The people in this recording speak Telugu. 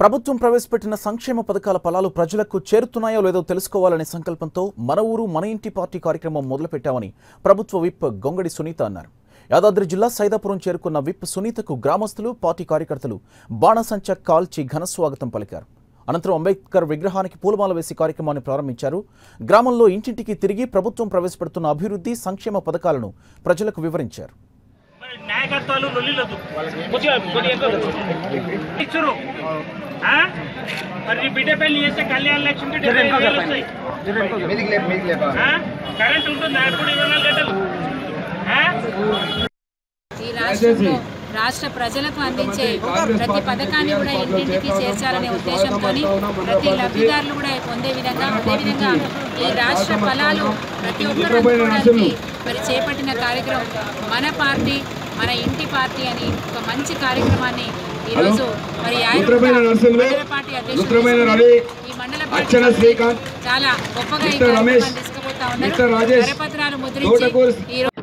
ప్రభుత్వం ప్రవేశపెట్టిన సంక్షేమ పథకాల ఫలాలు ప్రజలకు చేరుతున్నాయో లేదో తెలుసుకోవాలనే సంకల్పంతో మన ఊరు మన ఇంటి పార్టీ కార్యక్రమం మొదలుపెట్టామని ప్రభుత్వ విప్ గొంగడి సునీత అన్నారు యాదాద్రి జిల్లా సైదాపురం చేరుకున్న విప్ సునీతకు గ్రామస్తులు పార్టీ కార్యకర్తలు బాణసంచ కాల్చి ఘనస్వాగతం పలికారు అనంతరం అంబేద్కర్ విగ్రహానికి పూలమాల వేసి కార్యక్రమాన్ని ప్రారంభించారు గ్రామంలో ఇంటింటికి తిరిగి ప్రభుత్వం ప్రవేశపెడుతున్న అభివృద్ధి సంక్షేమ పథకాలను ప్రజలకు వివరించారు మరి నాయకత్వాలు లొల్లిలొద్దు కొద్దిగా కొద్దిగా ఎక్కువ. ఇచ్చురు ఆ? మరి నీ బిడ్డ పెళ్లి చేస్తే కళ్యాణ లక్ష్మి డెబ్బై ఐదు వేలు వస్తాయి మీదికి లేపు మీదికి లేపా ఆ? కరెంట్ ఉంటుందా ఎప్పుడు ఇరవై నాలుగు గంటలు ఆ? ఈ రాష్ట్రంలో రాష్ట్ర ప్రజలకు అందించే ప్రతి పథకాన్ని కూడా ఇంటింటికి చేర్చాలనే ఉద్దేశంతో ప్రతి లబ్ధిదారులు కూడా పొందే విధంగా అదేవిధంగా ఈ రాష్ట్ర ఫలాలు ప్రతి ఒక్కరు అందుకోవడానికి మరి చేపట్టిన కార్యక్రమం మన పార్టీ మన ఇంటి పార్టీ అని ఒక మంచి కార్యక్రమాన్ని ఈరోజు మరి రుద్రమైన నరసింహులు, పార్టీ అధ్యక్షులు రుద్రమైన రవి, ఈ మండల అర్చన పార్టీ శ్రీకాంత్, చాలా గొప్పగా ఈ మిస్టర్ రమేష్, కార్యక్రమాన్ని తీసుకుపోతా ఉన్నారు మిస్టర్ రాజేష్, కరపత్రాలు ముద్రించి తోటకూరు ఈ